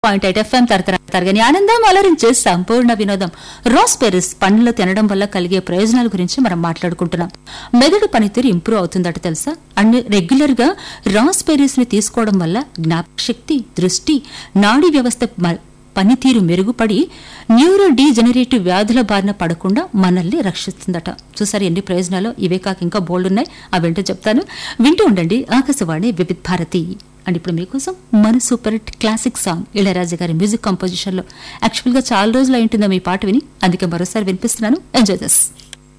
point eight FM తరతర తరగని ఆనందం అలరించే సంపూర్ణ వినోదం రోస్పెరిస్ పండ్లు తినడం వల్ల కలిగే ప్రయోజనాల గురించి మనం మాట్లాడుకుంటున్నాం మెదడు పనితీరు ఇంప్రూవ్ అవుతుందట తెలుసా అండ్ రెగ్యులర్ గా రాస్పెరిస్ ని తీసుకోవడం వల్ల జ్ఞాపకశక్తి దృష్టి నాడీ వ్యవస్థ మ- పనితీరు మెరుగుపడి న్యూరో డీజనరేటివ్ వ్యాధుల బారిన పడకుండా మనల్ని రక్షిస్తుందట చూసారు ఎన్ని ప్రయోజనాలు ఇవే కాక ఇంకా బోల్డ్ ఉన్నాయి అవేంటో చెప్తాను వింటూ ఉండండి ఆకాశవాణి వివిధ్ భారతి అండ్ ఇప్పుడు మీకోసం మన super hit classic song Ilaiyaraaja గారి మ్యూజిక్ కంపోజిషన్ లో యాక్చువల్ గా చాలా రోజులు అయి ఉంటుందో మీ పాట విని అందుకే మరోసారి వినిపిస్తున్నాను ఎంజాయ్ దిస్